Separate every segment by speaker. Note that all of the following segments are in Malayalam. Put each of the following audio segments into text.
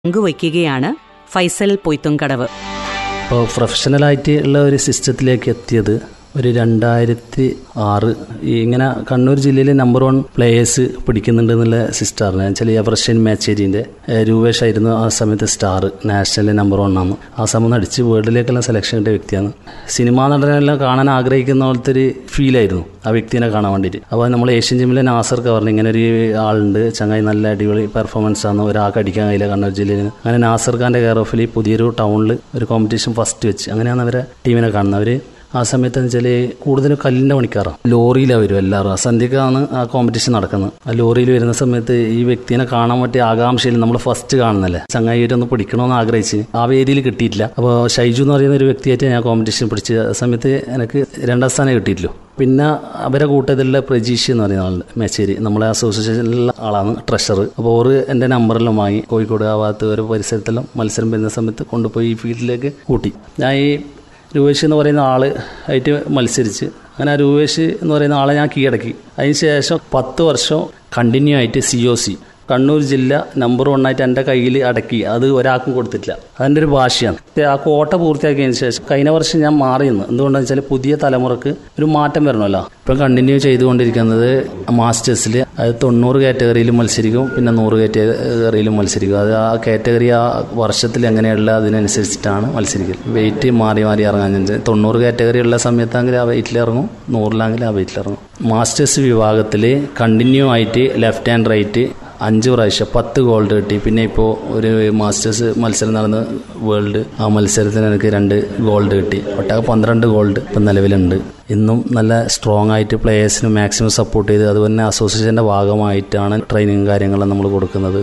Speaker 1: പങ്കുവയ്ക്കുകയാണ് ഫൈസൽ പൊയ്ത്തുംകടവ്
Speaker 2: ഇപ്പോൾ പ്രൊഫഷണലായിട്ട് ഉള്ള ഒരു സിസ്റ്റത്തിലേക്ക് എത്തിയത് ഒരു രണ്ടായിരത്തി ആറ് ഈ ഇങ്ങനെ കണ്ണൂർ ജില്ലയിൽ നമ്പർ വൺ പ്ലേയേഴ്സ് പിടിക്കുന്നുണ്ട് എന്നുള്ള സിസ്റ്ററിന് വെച്ചാൽ എവർഷ്യൻ മാച്ചേരിൻ്റെ രൂപേഷ് ആയിരുന്നു ആ സമയത്ത് സ്റ്റാർ നാഷണൽ നമ്പർ വൺ ആണ് ആ സമയം അടിച്ച് വേൾഡിലേക്കെല്ലാം സെലക്ഷൻ കിട്ടിയ വ്യക്തിയാണ് സിനിമാ നടനെല്ലാം കാണാൻ ആഗ്രഹിക്കുന്ന പോലത്തെ ഒരു ഫീലായിരുന്നു ആ വ്യക്തിനെ കാണാൻ വേണ്ടിയിട്ട് അപ്പോൾ നമ്മൾ ഏഷ്യൻ ജിമ്മിലെ നാസർക്ക് പറഞ്ഞു ഇങ്ങനെ ഒരു ആളുണ്ട് ചങ്ങായി നല്ല അടിപൊളി പെർഫോമൻസ് ആണ് ഒരാൾക്ക് അടിക്കാൻ കഴിയില്ല കണ്ണൂർ ജില്ലയിൽ അങ്ങനെ നാസർ ഖാൻ്റെ കെയർ ഓഫിൽ പുതിയൊരു ടൗണിൽ ഒരു കോമ്പറ്റീഷൻ ഫസ്റ്റ് വെച്ച് അങ്ങനെയാണ് അവരെ ടീമിനെ കാണുന്നത് അവർ ആ സമയത്ത് എന്ന് വെച്ചാൽ കൂടുതലും കല്ലിൻ്റെ പണിക്കാറാണ് ലോറിയിലാണ് വരും എല്ലാവരും സന്ധ്യക്കാണ് ആ കോമ്പറ്റീഷൻ നടക്കുന്നത് ആ ലോറിയിൽ വരുന്ന സമയത്ത് ഈ വ്യക്തിനെ കാണാൻ പറ്റിയ ആകാംക്ഷയിൽ നമ്മൾ ഫസ്റ്റ് കാണുന്നല്ലേ ചങ്ങായിട്ടൊന്ന് പിടിക്കണമെന്ന് ആഗ്രഹിച്ച് ആ വേദിയിൽ കിട്ടിയിട്ടില്ല അപ്പോൾ ഷൈജു എന്ന് പറയുന്ന ഒരു വ്യക്തിയായിട്ട് ഞാൻ കോമ്പറ്റീഷൻ പിടിച്ച സമയത്ത് എനിക്ക് രണ്ടാം സ്ഥാനം കിട്ടിയിട്ടില്ല പിന്നെ അവരെ കൂട്ടത്തിലുള്ള പ്രജീഷ് എന്ന് പറയുന്ന ആളുണ്ട് മേച്ചേരി നമ്മളെ അസോസിയേഷനിലുള്ള ആളാണ് ട്രഷർ അപ്പോൾ ഓറ് എൻ്റെ നമ്പറെല്ലാം വാങ്ങി കോഴിക്കോട് ആ ഭാഗത്ത് ഒരു പരിസരത്തെല്ലാം മത്സരം വരുന്ന സമയത്ത് കൊണ്ടുപോയി ഈ ഫീൽഡിലേക്ക് കൂട്ടി ഞാൻ ഈ രൂപേഷ് എന്ന് പറയുന്ന ആൾ ആയിട്ട് മത്സരിച്ച് അങ്ങനെ ആ രൂപേഷ് എന്ന് പറയുന്ന ആളെ ഞാൻ കീഴടക്കി അതിന് ശേഷം പത്ത് വർഷം കണ്ടിന്യൂ ആയിട്ട് സി ഒ സി കണ്ണൂർ ജില്ല നമ്പർ വൺ ആയിട്ട് എൻ്റെ കയ്യിൽ അടക്കി അത് ഒരാൾക്കും കൊടുത്തിട്ടില്ല അതിൻ്റെ ഒരു ഭാഷയാണ് ആ കോട്ട പൂർത്തിയാക്കിയതിന് ശേഷം കഴിഞ്ഞ വർഷം ഞാൻ മാറിയെന്ന് എന്തുകൊണ്ടാണെന്ന് വെച്ചാൽ പുതിയ തലമുറക്ക് ഒരു മാറ്റം വരണമല്ലോ ഇപ്പം കണ്ടിന്യൂ ചെയ്തുകൊണ്ടിരിക്കുന്നത് മാസ്റ്റേഴ്സിൽ അത് തൊണ്ണൂറ് കാറ്റഗറിയിലും മത്സരിക്കും പിന്നെ നൂറ് കാറ്റഗറിയിലും മത്സരിക്കും അത് ആ കാറ്റഗറി ആ വർഷത്തിൽ എങ്ങനെയുള്ള അതിനനുസരിച്ചിട്ടാണ് മത്സരിക്കൽ വെയിറ്റ് മാറി മാറി ഇറങ്ങാൻ തൊണ്ണൂറ് കാറ്റഗറി ഉള്ള സമയത്താണെങ്കിൽ ആ വെയിറ്റിൽ ഇറങ്ങും നൂറിലാണെങ്കിൽ ആ വെയിറ്റിൽ ഇറങ്ങും മാസ്റ്റേഴ്സ് വിഭാഗത്തിൽ കണ്ടിന്യൂ ആയിട്ട് ലെഫ്റ്റ് ആൻഡ് റൈറ്റ് അഞ്ച് പ്രാവശ്യം പത്ത് ഗോൾഡ് കിട്ടി പിന്നെ ഇപ്പോൾ ഒരു മാസ്റ്റേഴ്സ് മത്സരം നടന്ന് വേൾഡ് ആ മത്സരത്തിന് എനിക്ക് രണ്ട് ഗോൾഡ് കിട്ടി ഒട്ടാകെ പന്ത്രണ്ട് ഗോൾഡ് ഇപ്പം നിലവിലുണ്ട് ഇന്നും നല്ല സ്ട്രോങ് ആയിട്ട് പ്ലേയേഴ്സിന് മാക്സിമം സപ്പോർട്ട് ചെയ്ത് അതുപോലെ തന്നെ അസോസിയേഷൻ്റെ ഭാഗമായിട്ടാണ് ട്രെയിനിങ് കാര്യങ്ങളും നമ്മൾ കൊടുക്കുന്നത്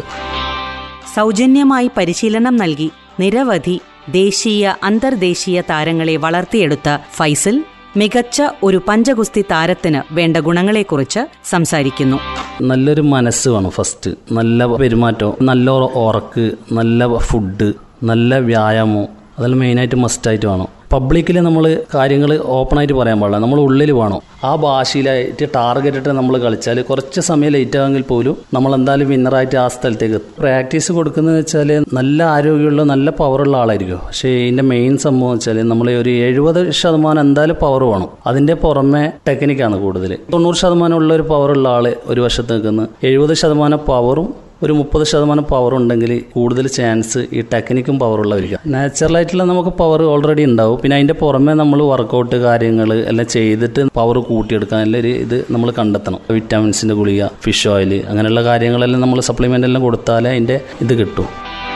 Speaker 1: സൗജന്യമായി പരിശീലനം നൽകി നിരവധി ദേശീയ അന്തർദേശീയ താരങ്ങളെ വളർത്തിയെടുത്ത ഫൈസൽ മികച്ച ഒരു പഞ്ചഗുസ്തി താരത്തിന് വേണ്ട ഗുണങ്ങളെക്കുറിച്ച് സംസാരിക്കുന്നു
Speaker 2: നല്ലൊരു മനസ്സ് വേണം ഫസ്റ്റ് നല്ല പെരുമാറ്റം നല്ല ഉറക്ക് നല്ല ഫുഡ് നല്ല വ്യായാമം അതെല്ലാം മെയിനായിട്ട് മസ്റ്റായിട്ട് വേണം പബ്ലിക്കിൽ നമ്മൾ കാര്യങ്ങൾ ഓപ്പണായിട്ട് പറയാൻ പാടില്ല നമ്മൾ ഉള്ളിൽ വേണം ആ ഭാഷയിലായിട്ട് ടാർഗറ്റ് ഇട്ട് നമ്മൾ കളിച്ചാൽ കുറച്ച് സമയം ലേറ്റ് ആകുമെങ്കിൽ പോലും നമ്മൾ എന്തായാലും വിന്നറായിട്ട് ആ സ്ഥലത്തേക്ക് പ്രാക്ടീസ് കൊടുക്കുന്നത് വെച്ചാൽ നല്ല ആരോഗ്യമുള്ള നല്ല പവറുള്ള ആളായിരിക്കും പക്ഷേ ഇതിൻ്റെ മെയിൻ സംഭവം വെച്ചാൽ നമ്മൾ ഒരു എഴുപത് ശതമാനം എന്തായാലും പവർ വേണം അതിൻ്റെ പുറമെ ടെക്നിക്കാണ് കൂടുതൽ തൊണ്ണൂറ് ശതമാനം ഉള്ള ഒരു പവറുള്ള ആൾ ഒരു വശത്ത് നിൽക്കുന്നു എഴുപത് ശതമാനം പവറും ഒരു മുപ്പത് ശതമാനം പവർ ഉണ്ടെങ്കിൽ കൂടുതൽ ചാൻസ് ഈ ടെക്നിക്കും പവറുള്ളവരിക്കും നാച്ചുറലായിട്ടുള്ള നമുക്ക് പവർ ഓൾറെഡി ഉണ്ടാവും പിന്നെ അതിൻ്റെ പുറമെ നമ്മൾ വർക്കൗട്ട് കാര്യങ്ങൾ എല്ലാം ചെയ്തിട്ട് പവർ കൂട്ടിയെടുക്കാൻ എല്ലാം ഒരു ഇത് നമ്മൾ കണ്ടെത്തണം വിറ്റാമിൻസിൻ്റെ ഗുളിക ഫിഷ് ഓയിൽ അങ്ങനെയുള്ള കാര്യങ്ങളെല്ലാം നമ്മൾ സപ്ലിമെൻ്റ് എല്ലാം കൊടുത്താലേ അതിൻ്റെ ഇത് കിട്ടും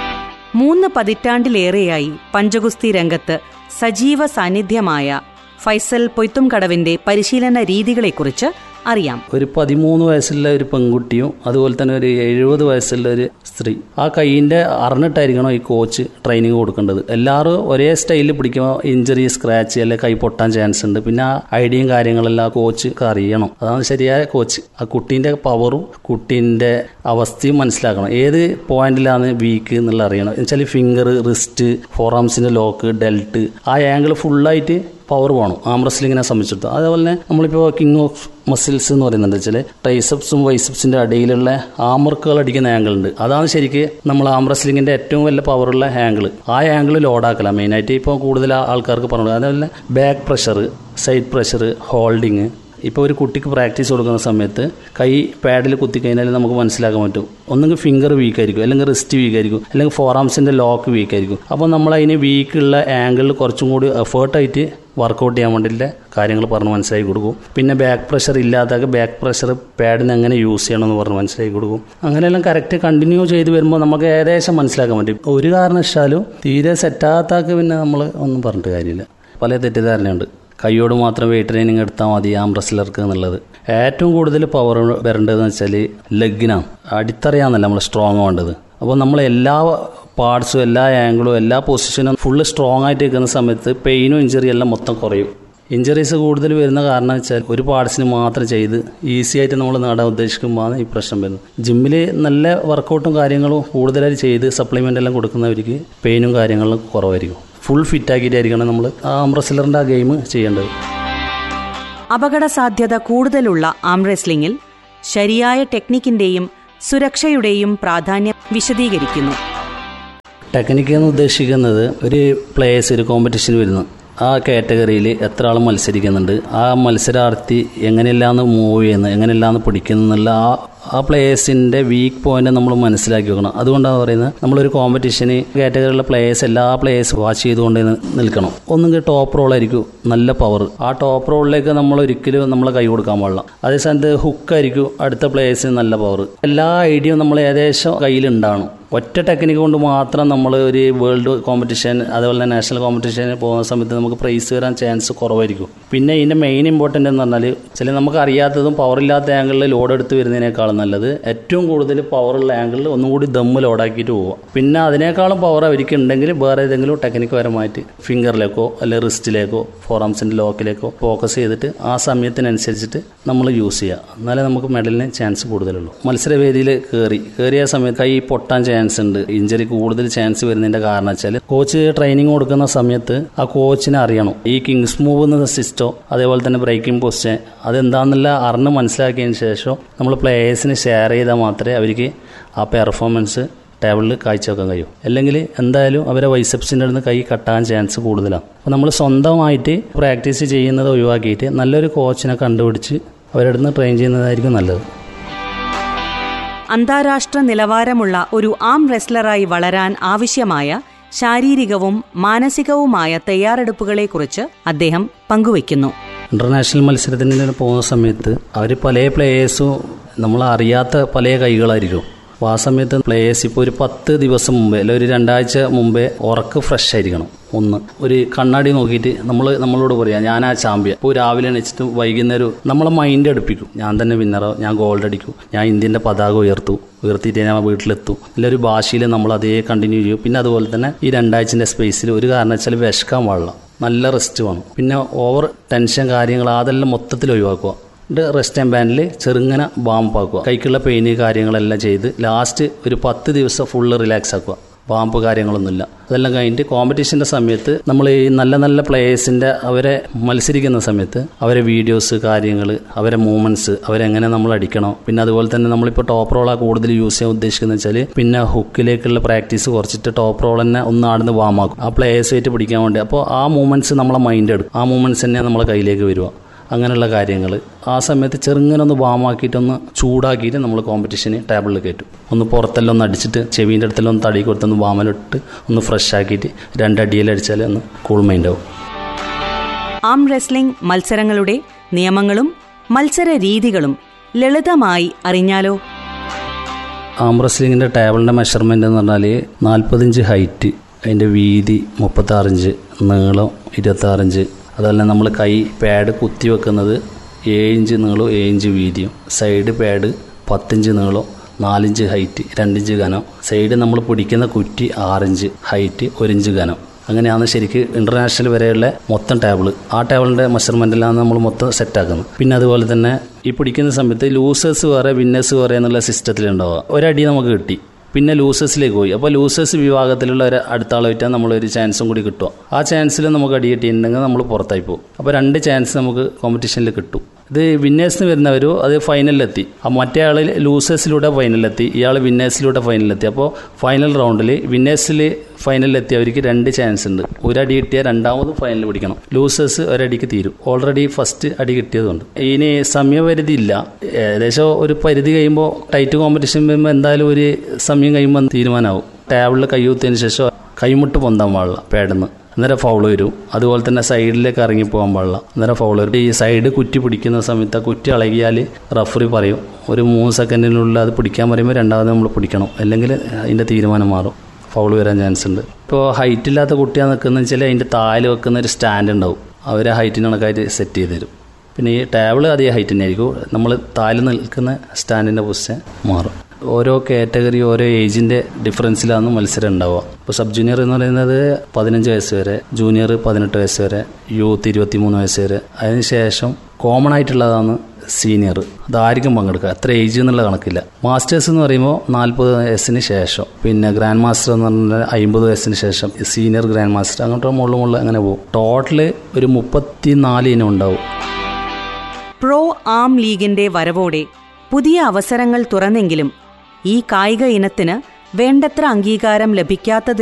Speaker 1: മൂന്ന് പതിറ്റാണ്ടിലേറെയായി പഞ്ചഗുസ്തി രംഗത്ത് സജീവ സാന്നിധ്യമായ ഫൈസൽ പൊയ്ത്തുംകടവിന്റെ പരിശീലന രീതികളെക്കുറിച്ച് അറിയാം
Speaker 2: ഒരു പതിമൂന്ന് വയസ്സുള്ള ഒരു പെൺകുട്ടിയും അതുപോലെ തന്നെ ഒരു എഴുപത് വയസ്സുള്ള ഒരു സ്ത്രീ ആ കൈയിൻ്റെ അറിഞ്ഞിട്ടായിരിക്കണം ഈ കോച്ച് ട്രെയിനിങ് കൊടുക്കേണ്ടത് എല്ലാവരും ഒരേ സ്റ്റൈലിൽ പിടിക്കുമ്പോൾ ഇഞ്ചറി സ്ക്രാച്ച് അല്ലെങ്കിൽ കൈ പൊട്ടാൻ ചാൻസ് ഉണ്ട് പിന്നെ ആ ഐഡിയയും കാര്യങ്ങളെല്ലാം കോച്ച് അറിയണം അതാണ് ശരിയായ കോച്ച് ആ കുട്ടീൻ്റെ പവറും കുട്ടീൻ്റെ അവസ്ഥയും മനസ്സിലാക്കണം ഏത് പോയിന്റിലാണ് വീക്ക് എന്നുള്ള അറിയണം എന്നുവെച്ചാൽ ഫിംഗർ റിസ്റ്റ് ഫോറാംസിൻ്റെ ലോക്ക് ഡെൽറ്റ് ആ ആംഗിൾ ഫുള്ളായിട്ട് പവർ വേണം ആം റെസ്ലിങ്ങിനെ സംബന്ധിച്ചിടത്തോളം അതേപോലെ തന്നെ നമ്മളിപ്പോൾ കിങ് ഓഫ് മസിൽസ് എന്ന് പറയുന്നത് വെച്ചാൽ ട്രൈസപ്സും വൈസപ്സിൻ്റെ അടിയിലുള്ള ആമർക്കുകൾ അടിക്കുന്ന ആംഗിൾ ഉണ്ട് അതാണ് ശരിക്ക് നമ്മൾ ആം റെസ്ലിങ്ങിൻ്റെ ഏറ്റവും വലിയ പവറുള്ള ആംഗിൾ ആ ആംഗിൾ ലോഡാക്കല മെയിനായിട്ട് ഇപ്പോൾ കൂടുതൽ ആൾക്കാർക്ക് പറഞ്ഞു അതേപോലെ back pressure side pressure holding ഇപ്പോൾ ഒരു കുട്ടിക്ക് പ്രാക്ടീസ് കൊടുക്കുന്ന സമയത്ത് കൈ പാഡിൽ കുത്തിക്കഴിഞ്ഞാൽ നമുക്ക് മനസ്സിലാക്കാൻ പറ്റും ഒന്നെങ്കിൽ ഫിംഗർ വീക്ക് ആയിരിക്കും അല്ലെങ്കിൽ റിസ്റ്റ് വീക്ക് ആയിരിക്കും അല്ലെങ്കിൽ ഫോറാംസിൻ്റെ ലോക്ക് വീക്ക് ആയിരിക്കും അപ്പോൾ നമ്മൾ അതിന് വീക്കുള്ള ആംഗിളിൽ കുറച്ചും കൂടി എഫേർട്ടായിട്ട് വർക്കൗട്ട് ചെയ്യാൻ വേണ്ടിയിട്ട് കാര്യങ്ങൾ പറഞ്ഞ് മനസ്സിലാക്കി കൊടുക്കും പിന്നെ ബാക്ക് പ്രഷർ ഇല്ലാത്ത ബാക്ക് പ്രഷർ പാഡിന് എങ്ങനെ യൂസ് ചെയ്യണമെന്ന് പറഞ്ഞ് മനസ്സിലാക്കി കൊടുക്കും അങ്ങനെയെല്ലാം കറക്റ്റ് കണ്ടിന്യൂ ചെയ്ത് വരുമ്പോൾ നമുക്ക് ഏകദേശം മനസ്സിലാക്കാൻ പറ്റും ഒരു കാരണവശാലും തീരെ സെറ്റാത്താക്ക് പിന്നെ നമ്മൾ ഒന്നും പറഞ്ഞിട്ട് കാര്യമില്ല പല തെറ്റിദ്ധാരണയുണ്ട് കൈയോട് മാത്രം വെയിറ്റ് ട്രെയിനിങ് എടുത്താൽ മതി ആം റെസ്ലർക്ക് എന്നുള്ളത് ഏറ്റവും കൂടുതൽ പവർ വരേണ്ടതെന്ന് വെച്ചാൽ ലെഗിനാണ് അടിത്തറയാന്നല്ല നമ്മൾ സ്ട്രോങ് വേണ്ടത് അപ്പോൾ നമ്മൾ എല്ലാ പാർട്സും എല്ലാ ആംഗിളും എല്ലാ പൊസിഷനും ഫുള്ള് സ്ട്രോങ് ആയിട്ട് നിൽക്കുന്ന സമയത്ത് പെയിനും ഇഞ്ചറി എല്ലാം മൊത്തം കുറയും ഇഞ്ചറീസ് കൂടുതൽ വരുന്ന കാരണം വെച്ചാൽ ഒരു പാർട്സിന് മാത്രം ചെയ്ത് ഈസി ആയിട്ട് നമ്മൾ നേടാൻ ഉദ്ദേശിക്കുമ്പോഴാണ് ഈ പ്രശ്നം വരുന്നത് ജിമ്മിൽ നല്ല വർക്കൗട്ടും കാര്യങ്ങളും കൂടുതലായി ചെയ്ത് സപ്ലിമെൻ്റ് എല്ലാം കൊടുക്കുന്നവർക്ക് പെയിനും കാര്യങ്ങളും കുറവായിരിക്കും ഫുൾ ഫിറ്റ് ആക്കിയിട്ടായിരിക്കണം നമ്മൾ ആ റെസ്ലറിൻ്റെ ആ ഗെയിം ചെയ്യേണ്ടത്
Speaker 1: അപകട സാധ്യത കൂടുതലുള്ള ആം റെസ്ലിംഗിൽ ശരിയായ ടെക്നിക്കിന്റെയും സുരക്ഷയുടെയും പ്രാധാന്യം വിശദീകരിക്കുന്നു
Speaker 2: ടെക്നിക്ക് എന്ന് ഉദ്ദേശിക്കുന്നത് ഒരു പ്ലേയേഴ്സ് ഒരു കോമ്പറ്റീഷൻ വരുന്നു ആ കാറ്റഗറിയിൽ എത്ര ആൾ മത്സരിക്കുന്നുണ്ട് ആ മത്സരാർത്ഥി എങ്ങനെയല്ലാന്ന് മൂവ് ചെയ്യുന്നു എങ്ങനെയല്ലാന്ന് പിടിക്കുന്നു എന്നുള്ള ആ ആ പ്ലേയേഴ്സിൻ്റെ വീക്ക് പോയിന്റ് നമ്മൾ മനസ്സിലാക്കി വെക്കണം അതുകൊണ്ടാണ് പറയുന്നത് നമ്മളൊരു കോമ്പറ്റീഷന് കാറ്റഗറിയിലുള്ള പ്ലേയേഴ്സ് എല്ലാ പ്ലേയേഴ്സ് വാച്ച് ചെയ്തുകൊണ്ട് നി- നിൽക്കണം ഒന്നുകിൽ ടോപ്പ് റോളായിരിക്കും നല്ല പവർ ആ ടോപ്പ് റോളിലേക്ക് നമ്മൾ ഒരിക്കലും നമ്മൾ കൈ കൊടുക്കാൻ പാടില്ല അതേ സ്ഥാനത്ത് ഹുക്കായിരിക്കും അടുത്ത പ്ലേയേഴ്സിന് നല്ല പവർ എല്ലാ ഐഡിയയും നമ്മൾ ഏകദേശം കയ്യിലുണ്ടാവണം ഒറ്റ ടെക്നിക്ക് കൊണ്ട് മാത്രം നമ്മൾ ഒരു വേൾഡ് കോമ്പറ്റീഷൻ അതുപോലെ തന്നെ നാഷണൽ കോമ്പറ്റീഷന് പോകുന്ന സമയത്ത് നമുക്ക് പ്രൈസ് വരാൻ ചാൻസ് കുറവായിരിക്കും പിന്നെ ഇതിൻ്റെ മെയിൻ ഇമ്പോർട്ടൻ്റ് എന്ന് പറഞ്ഞാൽ ചില നമുക്ക് അറിയാത്തതും പവറില്ലാത്ത ആംഗിളിൽ ലോഡ് എടുത്ത് വരുന്നതിനേക്കാളും നല്ലത് ഏറ്റവും കൂടുതൽ പവറുള്ള ആംഗിളിൽ ഒന്നും കൂടി ദമ്മ് ലോഡാക്കിയിട്ട് പോവുക പിന്നെ അതിനേക്കാളും പവർ അവർക്ക് ഉണ്ടെങ്കിൽ വേറെ ഏതെങ്കിലും ടെക്നിക്ക് പരമായിട്ട് ഫിംഗറിലേക്കോ അല്ലെങ്കിൽ റിസ്റ്റിലേക്കോ ഫോറാംസിൻ്റെ ലോക്കിലേക്കോ ഫോക്കസ് ചെയ്തിട്ട് ആ സമയത്തിനനുസരിച്ചിട്ട് നമ്മൾ യൂസ് ചെയ്യുക എന്നാലേ നമുക്ക് മെഡലിന് ചാൻസ് കൂടുതലുള്ളൂ മത്സരവേദിയിൽ കയറി കയറിയ സമയത്ത് കൈ പൊട്ടാൻ ചാൻസ് ഉണ്ട് ഇഞ്ചറി കൂടുതൽ ചാൻസ് വരുന്നതിന്റെ കാരണം വെച്ചാൽ കോച്ച് ട്രെയിനിങ് കൊടുക്കുന്ന സമയത്ത് ആ കോച്ചിനെ അറിയണം ഈ കിങ്സ് മൂവ് എന്ന സിസ്റ്റോ അതേപോലെ തന്നെ ബ്രേക്കിംഗ് പൊസിഷൻ അതെന്താണെന്നുള്ള അറിഞ്ഞ് മനസ്സിലാക്കിയതിന് ശേഷം നമ്മൾ പ്ലേയേഴ്സിന് ഷെയർ ചെയ്താൽ മാത്രമേ അവർക്ക് ആ പെർഫോമൻസ് ടേബിളിൽ കാഴ്ചവെക്കാൻ കഴിയും അല്ലെങ്കിൽ എന്തായാലും അവരെ വൈസെപ്സിൻ്റെ അടുത്ത് കൈ കട്ടാൻ ചാൻസ് കൂടുതലാണ് അപ്പോൾ നമ്മൾ സ്വന്തമായിട്ട് പ്രാക്ടീസ് ചെയ്യുന്നത് ഒഴിവാക്കിയിട്ട് നല്ലൊരു കോച്ചിനെ കണ്ടുപിടിച്ച് അവരുടെ അടുത്ത് ട്രെയിൻ ചെയ്യുന്നതായിരിക്കും നല്ലത്
Speaker 1: അന്താരാഷ്ട്ര നിലവാരമുള്ള ഒരു ആം റെസ്ലറായി വളരാൻ ആവശ്യമായ ശാരീരികവും മാനസികവുമായ തയ്യാറെടുപ്പുകളെക്കുറിച്ച് അദ്ദേഹം പങ്കുവയ്ക്കുന്നു
Speaker 2: ഇന്റർനാഷണൽ മത്സരത്തിന് പോകുന്ന സമയത്ത് അവർ പല പ്ലേയേഴ്സും നമ്മൾ അറിയാത്ത പല കൈകളായിരിക്കും അപ്പോൾ ആ സമയത്ത് പ്ലേയേഴ്സ് ഇപ്പോൾ ഒരു പത്ത് ദിവസം മുമ്പേ അല്ലെങ്കിൽ ഒരു രണ്ടാഴ്ച മുമ്പേ ഉറക്ക് ഫ്രഷ് ആയിരിക്കണം ഒന്ന് ഒരു കണ്ണാടി നോക്കിയിട്ട് നമ്മൾ നമ്മളോട് പറയാം ഞാൻ ആ ചാമ്പ്യൻ ഇപ്പോൾ രാവിലെ എണീച്ചിട്ട് വൈകുന്നേരം നമ്മളെ മൈൻഡ് അടുപ്പിക്കും ഞാൻ തന്നെ വിന്നറോ ഞാൻ ഗോൾഡ് അടിക്കും ഞാൻ ഇന്ത്യൻ്റെ പതാക ഉയർത്തു ഉയർത്തിയിട്ട് ഞാൻ വീട്ടിലെത്തും ഇല്ല ഒരു ഭാഷയിൽ നമ്മൾ അതേ കണ്ടിന്യൂ ചെയ്യും പിന്നെ അതുപോലെ തന്നെ ഈ രണ്ടാഴ്ചൻ്റെ സ്പേസിൽ ഒരു കാരണവശാൽ വിശക്കാൻ പാടില്ല നല്ല റെസ്റ്റ് വേണം പിന്നെ ഓവർ ടെൻഷൻ കാര്യങ്ങൾ അതെല്ലാം മൊത്തത്തിൽ ഒഴിവാക്കുക എന്നിട്ട് റെസ്റ്റ് ആൻഡ് ബാൻഡിൽ ചെറുങ്ങനെ ബാമ്പ് ആക്കുക കൈക്കുള്ള പെയിന് കാര്യങ്ങളെല്ലാം ചെയ്ത് ലാസ്റ്റ് ഒരു പത്ത് ദിവസം ഫുള്ള് റിലാക്സ് ആക്കുക ബാമ്പ് കാര്യങ്ങളൊന്നുമില്ല അതെല്ലാം കഴിഞ്ഞിട്ട് കോമ്പറ്റീഷൻ്റെ സമയത്ത് നമ്മൾ ഈ നല്ല നല്ല പ്ലേയേഴ്സിൻ്റെ അവരെ മത്സരിക്കുന്ന സമയത്ത് അവരെ വീഡിയോസ് കാര്യങ്ങൾ അവരെ മൂവ്മെൻറ്റ്സ് അവരെങ്ങനെ നമ്മൾ അടിക്കണം പിന്നെ അതുപോലെ തന്നെ നമ്മളിപ്പോൾ ടോപ്പ് റോളാണ് കൂടുതൽ യൂസ് ചെയ്യാൻ ഉദ്ദേശിക്കുന്നത് വെച്ചാൽ പിന്നെ ഹുക്കിലേക്കുള്ള പ്രാക്ടീസ് കുറച്ചിട്ട് ടോപ്പ് റോൾ തന്നെ ഒന്ന് ആടുന്ന് വാമാക്കും ആ പ്ലേയേഴ്സ് ആയിട്ട് പിടിക്കാൻ വേണ്ടി അപ്പോൾ ആ മൂവ്മെൻറ്റ്സ് നമ്മളെ മൈൻഡ് എടുക്കും ആ മൂവ്മെൻറ്റ്സ് തന്നെ നമ്മളെ കയ്യിലേക്ക് വരിക അങ്ങനെയുള്ള കാര്യങ്ങൾ ആ സമയത്ത് ചെറുങ്ങനെ ഒന്ന് വാമാക്കിയിട്ടൊന്ന് ചൂടാക്കിയിട്ട് നമ്മൾ കോമ്പറ്റീഷന് ടേബിളിൽ കയറ്റും ഒന്ന് പുറത്തെല്ലാം ഒന്ന് അടിച്ചിട്ട് ചെവീൻ്റെ അടുത്തെല്ലാം ഒന്ന് തടി കൊടുത്തൊന്ന് വാമലിട്ട് ഒന്ന് ഫ്രഷ് ആക്കിയിട്ട് രണ്ടടിയിലടിച്ചാൽ ഒന്ന് കൂൾ മൈൻഡ് ആവും
Speaker 1: ആം റെസ്ലിംഗ് മത്സരങ്ങളുടെ നിയമങ്ങളും മത്സര രീതികളും ലളിതമായി അറിഞ്ഞാലോ
Speaker 2: ആം റെസ്ലിങ്ങിൻ്റെ ടേബിളിൻ്റെ മെഷർമെൻ്റ് എന്ന് പറഞ്ഞാൽ നാൽപ്പത്തഞ്ച് ഹൈറ്റ് അതിൻ്റെ വീതി മുപ്പത്താറിഞ്ച് നീളം ഇരുപത്താറിഞ്ച് അതല്ല നമ്മൾ കൈ പാഡ് കുത്തി വെക്കുന്നത് ഏഴ് ഇഞ്ച് നീളവും ഏഴ് ഇഞ്ച് വീതിയും സൈഡ് പാഡ് പത്തിഞ്ച് നീളം നാലിഞ്ച് ഹൈറ്റ് രണ്ടിഞ്ച് കനം സൈഡ് നമ്മൾ പിടിക്കുന്ന കുറ്റി ആറിഞ്ച് ഹൈറ്റ് ഒരിഞ്ച് കനം അങ്ങനെയാണ് ശരിക്ക് ഇന്റർനാഷണൽ വരെയുള്ള മൊത്തം ടേബിൾ ആ ടേബിളിന്റെ മെഷർമെന്റിലാണ് നമ്മൾ മൊത്തം സെറ്റാക്കുന്നത് പിന്നെ അതുപോലെ തന്നെ ഈ പിടിക്കുന്ന സമയത്ത് ലൂസേഴ്സ് വേറെ വിന്നേഴ്സ് വേറെ എന്നുള്ള സിസ്റ്റത്തിൽ ഉണ്ടാവുക ഒരടി നമുക്ക് കിട്ടി പിന്നെ ലൂസേഴ്സിലേക്ക് പോയി അപ്പോൾ ലൂസേഴ്സ് വിഭാഗത്തിലുള്ള ഒരു അടുത്ത ആളായിട്ട് നമ്മളൊരു ചാൻസും കൂടി കിട്ടുക ആ ചാൻസിൽ നമുക്ക് അടി കിട്ടിയിട്ടുണ്ടെങ്കിൽ നമ്മൾ പുറത്തായി പോകും അപ്പോൾ രണ്ട് ചാൻസ് നമുക്ക് കോമ്പറ്റീഷനിൽ കിട്ടും ഇത് വിന്നേഴ്സിന് വരുന്നവരോ അത് ഫൈനലിലെത്തി ആ മറ്റേ ആൾ ലൂസേഴ്സിലൂടെ ഫൈനലിലെത്തി ഇയാൾ വിന്നേഴ്സിലൂടെ ഫൈനലിലെത്തി അപ്പോൾ ഫൈനൽ റൗണ്ടിൽ വിന്നേഴ്സിൽ ഫൈനലിലെത്തിയവർക്ക് രണ്ട് ചാൻസ് ഉണ്ട് ഒരടി കിട്ടിയാൽ രണ്ടാമത് ഫൈനൽ പിടിക്കണം ലൂസേഴ്സ് ഒരടിക്ക് തീരും ഓൾറെഡി ഫസ്റ്റ് അടി കിട്ടിയതുകൊണ്ട് ഇനി സമയപരിധി ഇല്ല ഏകദേശം ഒരു പരിധി കഴിയുമ്പോൾ ടൈറ്റ് കോമ്പറ്റീഷൻ വരുമ്പോൾ എന്തായാലും ഒരു സമയം കഴിയുമ്പോൾ തീരുമാനമാവും ടേബിളിൽ കൈയൂത്തിയതിന് ശേഷം കൈമുട്ട് പൊന്താൻ പാടില്ല പേടുന്ന് അന്നേരം ഫൗൾ വരും അതുപോലെ തന്നെ സൈഡിലേക്ക് ഇറങ്ങി പോകാൻ പാടില്ല അന്നേരം ഫൗൾ വരും ഈ സൈഡ് കുറ്റി പിടിക്കുന്ന സമയത്ത് ആ കുറ്റി ഇളകിയാൽ റഫറി പറയും ഒരു മൂന്ന് സെക്കൻഡിനുള്ളിൽ അത് പിടിക്കാൻ പറയുമ്പോൾ രണ്ടാമത് നമ്മൾ പിടിക്കണം അല്ലെങ്കിൽ അതിൻ്റെ തീരുമാനം മാറും ഫൗൾ വരാൻ ചാൻസ് ഉണ്ട് ഇപ്പോൾ ഹൈറ്റ് ഇല്ലാത്ത കുട്ടിയാണ് നിൽക്കുന്നത് വെച്ചാൽ അതിൻ്റെ താല് വെക്കുന്ന ഒരു സ്റ്റാൻഡ് ഉണ്ടാവും അവർ ഹൈറ്റിന് കണക്കായിട്ട് സെറ്റ് ചെയ്ത് തരും പിന്നെ ഈ ടേബിൾ അതേ ഹൈറ്റ് തന്നെ ആയിരിക്കും നമ്മൾ താല് നിൽക്കുന്ന സ്റ്റാൻഡിൻ്റെ പൊസിഷൻ മാറും ഓരോ കാറ്റഗറി ഓരോ ഏജിൻ്റെ ഡിഫറൻസിലാണ് മത്സരം ഉണ്ടാവുക ഇപ്പോൾ സബ് ജൂനിയർ എന്ന് പറയുന്നത് പതിനഞ്ച് വയസ്സ് വരെ ജൂനിയർ പതിനെട്ട് വയസ്സ് വരെ യൂത്ത് ഇരുപത്തിമൂന്ന് വയസ്സ് വരെ അതിനുശേഷം കോമൺ ആയിട്ടുള്ളതാണ് സീനിയർ അതായിരിക്കും പങ്കെടുക്കുക എത്ര ഏജ് എന്നുള്ള കണക്കില്ല മാസ്റ്റേഴ്സ് എന്ന് പറയുമ്പോൾ നാൽപ്പത് വയസ്സിന് ശേഷം പിന്നെ ഗ്രാൻഡ് മാസ്റ്റർ എന്ന് പറഞ്ഞാൽ അമ്പത് വയസ്സിന് ശേഷം സീനിയർ ഗ്രാൻഡ് മാസ്റ്റർ അങ്ങോട്ട് മുകളിൽ മുകളിൽ അങ്ങനെ പോകും ടോട്ടല് ഒരു മുപ്പത്തി നാല് ഇനം ഉണ്ടാവും
Speaker 1: പ്രോ ആം ലീഗിന്റെ വരവോടെ പുതിയ അവസരങ്ങൾ തുറന്നെങ്കിലും ഈ കായിക ഇനത്തിന് വേണ്ടത്ര അംഗീകാരം ലഭിക്കാത്തത്